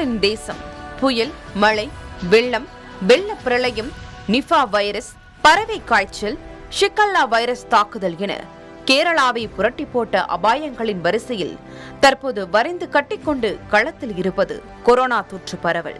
புயலின் தேசம் புயல் மழை வெள்ளம் வெள்ள பிரளயம் நிஃபா வைரஸ் பறவை காய்ச்சல் ஷிக்கல்லா வைரஸ் தாக்குதல் என கேரளாவை புரட்டி போட்ட அபாயங்களின் வரிசையில் தற்போது வரைந்து கட்டிக்கொண்டு களத்தில் இருப்பது கொரோனா தொற்று பரவல்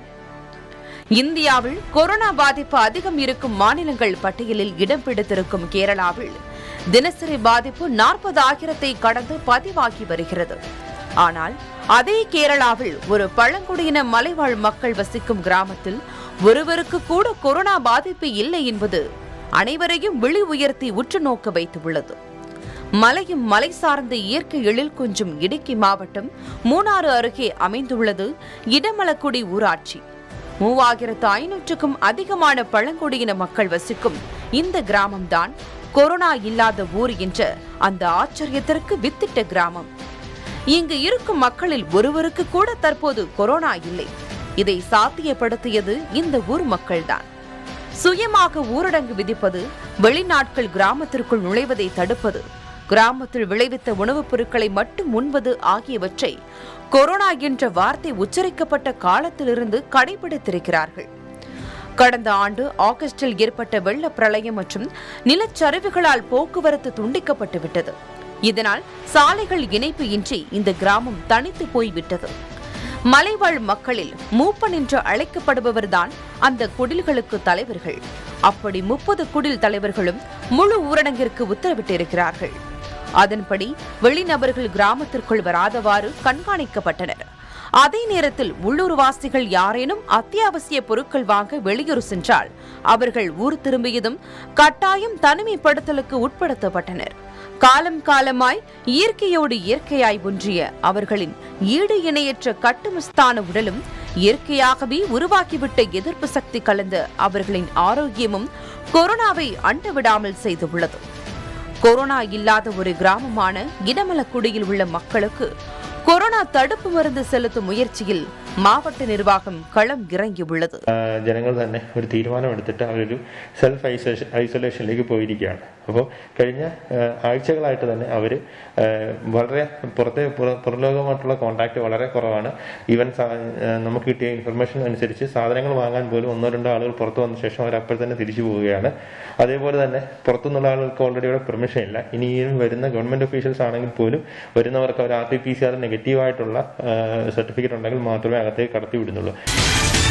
இந்தியாவில் கொரோனா பாதிப்பு அதிகம் இருக்கும் மாநிலங்கள் பட்டியலில் இடம் பிடித்திருக்கும் கேரளாவில் தினசரி பாதிப்பு நாற்பது ஆயிரத்தை கடந்து பதிவாகி வருகிறது ஆனால் அதே கேரளாவில் ஒரு பழங்குடியின மலைவாழ் மக்கள் வசிக்கும் கிராமத்தில் ஒருவருக்கு கூட கொரோனா பாதிப்பு இல்லை என்பது அனைவரையும் விழி உயர்த்தி உற்று நோக்க வைத்துள்ளது மலையும் மலை சார்ந்த இயற்கை எழில் கொஞ்சம் இடுக்கி மாவட்டம் மூணாறு அருகே அமைந்துள்ளது இடமலக்குடி ஊராட்சி மூவாயிரத்து ஐநூற்றுக்கும் அதிகமான பழங்குடியின மக்கள் வசிக்கும் இந்த கிராமம்தான் கொரோனா இல்லாத ஊர் என்ற அந்த ஆச்சரியத்திற்கு வித்திட்ட கிராமம் இங்கு இருக்கும் மக்களில் ஒருவருக்கு கூட தற்போது கொரோனா இல்லை இதை சாத்தியப்படுத்தியது இந்த ஊர் மக்கள்தான் சுயமாக ஊரடங்கு விதிப்பது வெளிநாட்கள் கிராமத்திற்குள் நுழைவதை தடுப்பது கிராமத்தில் விளைவித்த உணவுப் பொருட்களை மட்டும் உண்பது ஆகியவற்றை கொரோனா என்ற வார்த்தை உச்சரிக்கப்பட்ட காலத்திலிருந்து கடைபிடித்திருக்கிறார்கள் கடந்த ஆண்டு ஆகஸ்டில் ஏற்பட்ட வெள்ள பிரளயம் மற்றும் நிலச்சரிவுகளால் போக்குவரத்து துண்டிக்கப்பட்டு விட்டது இதனால் சாலைகள் இணைப்பு இன்றி இந்த கிராமம் தனித்து போய்விட்டது மலைவாழ் மக்களில் மூப்பன் என்று அழைக்கப்படுபவர்தான் அந்த குடில்களுக்கு தலைவர்கள் அப்படி முப்பது குடில் தலைவர்களும் முழு ஊரடங்கிற்கு உத்தரவிட்டிருக்கிறார்கள் அதன்படி வெளிநபர்கள் கிராமத்திற்குள் வராதவாறு கண்காணிக்கப்பட்டனர் அதே நேரத்தில் உள்ளூர்வாசிகள் யாரேனும் அத்தியாவசிய பொருட்கள் வாங்க வெளியூர் சென்றால் அவர்கள் ஊர் திரும்பியதும் கட்டாயம் தனிமைப்படுத்தலுக்கு உட்படுத்தப்பட்டனர் காலம் காலமாய் இயற்கையோடு இயற்கையாய் ஒன்றிய அவர்களின் ஈடு இணையற்ற கட்டுமஸ்தான உடலும் இயற்கையாகவே உருவாக்கிவிட்ட எதிர்ப்பு சக்தி கலந்த அவர்களின் ஆரோக்கியமும் கொரோனாவை அண்டவிடாமல் செய்துள்ளது கொரோனா இல்லாத ஒரு கிராமமான இடமலக்குடியில் உள்ள மக்களுக்கு கொரோனா தடுப்பு மருந்து செலுத்தும் മുയற்சியில் മാവട്ട നിർവാഹം കളം ഇറങ്ങിയുള്ളത് ജനങ്ങൾ തന്നെ ഒരു തീരുമാനമെടുത്തിട്ട് അവരൊരു സെൽഫ് ഐസോലേഷൻ ഐസൊലേഷനിലേക്ക് പോയിരിക്കുകയാണ് അപ്പോൾ കഴിഞ്ഞ ആ, ആഴ്ചകളായിട്ട് തന്നെ അവർ വളരെ പുറത്തെ പുറ- പുറംലോകമായിട്ടുള്ള കോണ്ടാക്ട് വളരെ കുറവാണ് ഈവൻ സാ- ആ, നമുക്ക് കിട്ടിയ ഇൻഫർമേഷൻ അനുസരിച്ച് സാധനങ്ങൾ വാങ്ങാൻ പോലും ഒന്നോ രണ്ടോ ആളുകൾ പുറത്തു വന്ന ശേഷം അവർ അപ്പോൾ തന്നെ തിരിച്ചു പോവുകയാണ് അതേപോലെ തന്നെ പുറത്തുനിന്നുള്ള ആളുകൾക്ക് ഓൾറെഡി ഇവിടെ പെർമിഷൻ ഇല്ല ഇനിയും വരുന്ന ഗവൺമെന്റ് ഒഫീഷ്യൽസ് ആണെങ്കിൽ പോലും വരുന്നവർക്ക് അവർ R T P C R negative ആയിട്ടുള്ള സർട്ടിഫിക്കറ്റ് ഉണ്ടെങ്കിൽ മാത്രമേ അകത്തേക്ക് കടത്തി വിടുന്നുള്ളൂ